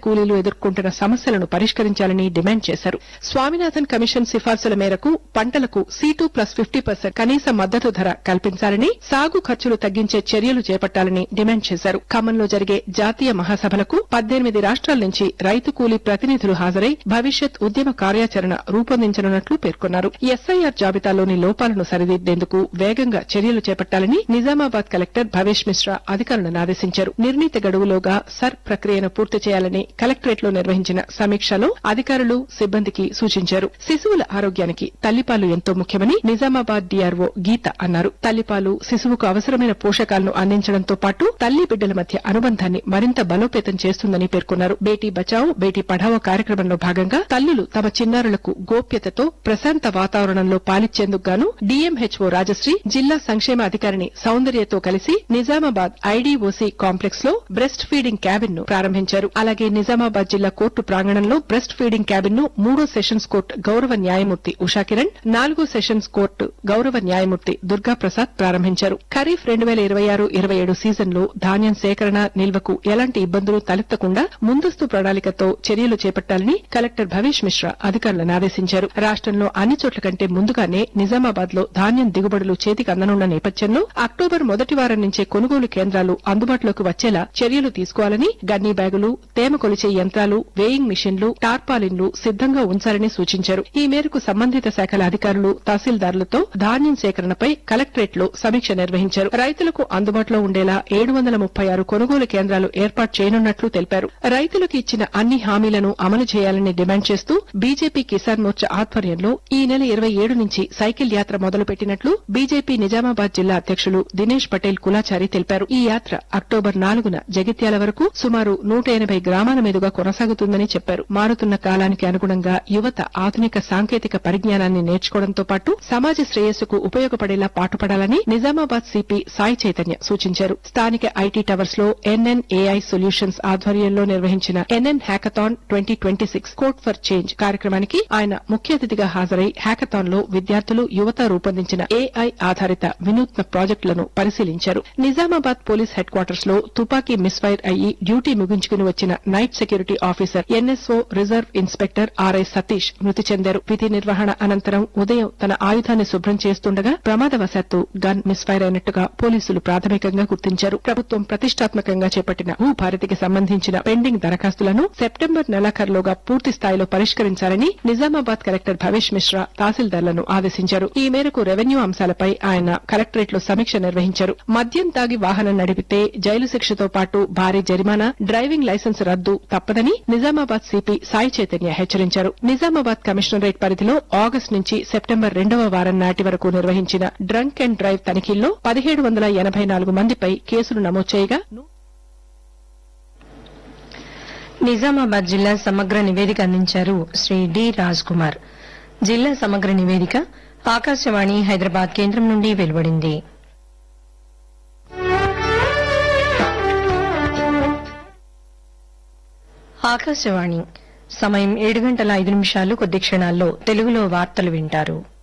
కూలీలు ఎదుర్కొంటున్న సమస్యలను పరిష్కరించాలని డిమాండ్ చేశారు స్వామినాథన్ కమిషన్ సిఫార్సుల మేరకు పంటలకు సీటు ప్లస్ ఫిఫ్టీ పర్సెంట్ కనీస మద్దతు ధర కల్పించాలని సాగు ఖర్చులు తగ్గించే చర్యలు చేపట్టాలని డిమాండ్ చేశారు ఖమ్మంలో జరిగే జాతీయ మహాసభలకు పద్దెనిమిది రాష్ట్రాల నుంచి రైతు కూలీ ప్రతినిధులు హాజరై భవిష్యత్ ఉద్యమ కార్యాచరణ రూపొందించనున్నట్లు పేర్కొన్నారు ఎస్ఐఆర్ జాబితాలోని లోపాలను సరిదిద్దేందుకు వేగంగా చర్యలు చేపట్టాలని నిజామాబాద్ కలెక్టర్ భవేష్ మిశ్రా అధికారులను ఆదేశించారు నిర్ణీత గడువులోగా సర్ ప్రక్రియను పూర్తి చేయాలని కలెక్టరేట్ లో నిర్వహించిన సమీక్షలో అధికారులు సిబ్బందికి సూచించారు శిశువుల ఆరోగ్యానికి తల్లిపాలు ఎంతో ముఖ్యమని నిజామాబాద్ డీఆర్ఓ గీత అన్నారు తల్లిపాలు శిశువుకు అవసరమైన పోషకాలను అందించడంతో పాటు తల్లి బిడ్డల మధ్య అనుబంధాన్ని మరింత బలోపేతం చేస్తుందని పేర్కొన్నారు బేటీ బచావో బేటీ పఢావో కార్యక్రమంలో భాగంగా తల్లులు తమ చిన్నారులకు గోప్యతతో ప్రశాంత వాతావరణంలో పాలిచ్చేందుకు గాను డీఎంహెచ్ఓ రాజశ్రీ జిల్లా సంక్షేమ అధికారిని సౌందర్యతో కలిసి నిజామాబాద్ ఐడీఓసీ కాంప్లెక్స్ లో బ్రెస్ట్ ఫీడింగ్ క్యాబిన్ ను ప్రారంభించారు అలాగే నిజామాబాద్ జిల్లా కోర్టు ప్రాంగణంలో బ్రెస్ట్ ఫీడింగ్ క్యాబిన్ ను మూడో సెషన్స్ కోర్టు గౌరవ న్యాయమూర్తి ఉషాకిరణ్ నాలుగో సెషన్స్ కోర్టు గౌరవ న్యాయమూర్తి దుర్గా ప్రసాద్ ప్రారంభించారు ఖరీఫ్ రెండు వేల ఇరవై ఆరు ఇరవై ఏడు సీజన్ లో ధాన్యం సేకరణ నిల్వకు ఎలాంటి ఇబ్బందులు తలెత్తకుండా ముందస్తు ప్రణాళికతో చర్యలు చేపట్టాలని కలెక్టర్ భవేష్ మిశ్రా అధికారులను ఆదేశించారు రాష్ట్రంలో అన్ని చోట్ల కంటే ముందుగానే నిజామాబాద్ లో ధాన్యం దిగుబడులు చేతికి అందనున్న నేపథ్యంలో అక్టోబర్ మొదటి వారం నుంచే కొనుగోలు కేంద్రాలు అందుబాటులోకి వచ్చేలా చర్యలు తీసుకోవాలని గన్నీ బ్యాగులు తేమ కొలిచే యంత్రాలు వేయింగ్ మిషన్లు టార్పాలిన్లు సిద్దంగా ఉంచాలని సూచించారు ఈ మేరకు సంబంధిత శాఖల అధికారులు తహసీల్దారులతో ధాన్యం సేకరణపై కలెక్టరేట్ లో సమీక్ష నిర్వహించారు రైతులకు అందుబాటులో ఉండేలా ఏడు వందల ముప్పై ఆరు కొనుగోలు కేంద్రాలు ఏర్పాటు చేయనున్నట్లు తెలిపారు రైతులకు ఇచ్చిన అన్ని హామీలను అమలు చేయాలని డిమాండ్ చేస్తూ బీజేపీ కిసాన్ మోర్చా ఆధ్వర్యంలో ఈ నెల ఇరవై ఏడు నుంచి సైకిల్ యాత్ర మొదలుపెట్టినట్లు బీజేపీ నిజామాబాద్ జిల్లా అధ్యక్షులు దినేష్ పటేల్ కులాచారి తెలిపారు ఈ యాత్ర అక్టోబర్ నాలుగున జగిత్యాల వరకు సుమారు నూట ఎనభై గ్రామాల మీదుగా కొనసాగుతుందని చెప్పారు మారుతున్న కాలానికి అనుగుణంగా యువత ఆధునిక సాంకేతిక పరిజ్ఞానాన్ని నేర్చుకోవడంతో పాటు సమాజ శ్రేయస్సుకు ఉపయోగపడేలా పాటుపడాలని నిజామాబాద్ సిపి సాయి చైతన్య సూచించారు స్థానిక ఐటీ టవర్స్ లో ఎన్ఎన్ ఏఐ సొల్యూషన్స్ ఆధ్వర్యంలో నిర్వహించిన NN hackathon twenty twenty six code for change కార్యక్రమానికి ఆయన ముఖ్య అతిథిగా హాజరై హ్యాకథాన్ లో విద్యార్థులు యువత రూపొందించిన ఏఐ ఆధారిత వినూత్న ప్రాజెక్టులను పరిశీలించారు నిజామాబాద్ పోలీస్ హెడ్ క్వార్టర్స్ లో తుపాకీ మిస్ఫైర్ అయ్యి డ్యూటీ ముగించుకుని వచ్చిన night security officer NSO reserve inspector RI Satish మృతి చెందారు విధి నిర్వహణ అనంతరం ఉదయం తన ఆయుధాన్ని శుభ్రం చేస్తుండగా ప్రమాదవశాత్తు గన్ మిస్ఫైర్ అయినట్టుగా పోలీసులు ప్రాథమికంగా గుర్తించారు ప్రభుత్వం ప్రతిష్టాత్మకంగా చేపట్టిన భూ భారతికి సంబంధించిన పెండింగ్ దరఖాస్తులను సెప్టెంబర్ నెలాఖరులోగా పూర్తి స్థాయిలో పరిష్కరించాలని నిజామాబాద్ కలెక్టర్ భవేష్ మిశ్రా తహసీల్దార్లను ఆదేశించారు ఈ మేరకు రెవెన్యూ అంశాలపై ఆయన కలెక్టరేట్ లో సమీక్ష నిర్వహించారు మద్యం తాగి వాహనం నడిపితే జైలు శిక్షతో పాటు భారీ జరిమానా డ్రైవింగ్ లైసెన్స్ రద్దు తప్పదని నిజామాబాద్ సిపి సాయి చైతన్య హెచ్చరించారు నిజామాబాద్ కమిషనరేట్ పరిధిలో ఆగస్టు నుంచి సెప్టెంబర్ రెండవ వారం నాటి వరకు నిర్వహించిన డ్రంక్ అండ్ డ్రైవ్ తనిఖీల్లో పదిహేడు వందల ఎనభై నాలుగు మందిపై కేసులు నమోదు చేయగా నిజామాబాద్ జిల్లా సమగ్ర నివేదిక అందించారు శ్రీ డి రాజ్ కుమార్ జిల్లా సమగ్ర నివేదిక ఆకాశవాణి హైదరాబాద్ కేంద్రం నుండి వెలువడింది ఆకాశవాణి సమయం ఏడు గంటల ఐదు నిమిషాలు కొద్ది క్షణాల్లో తెలుగులో వార్తలు వింటారు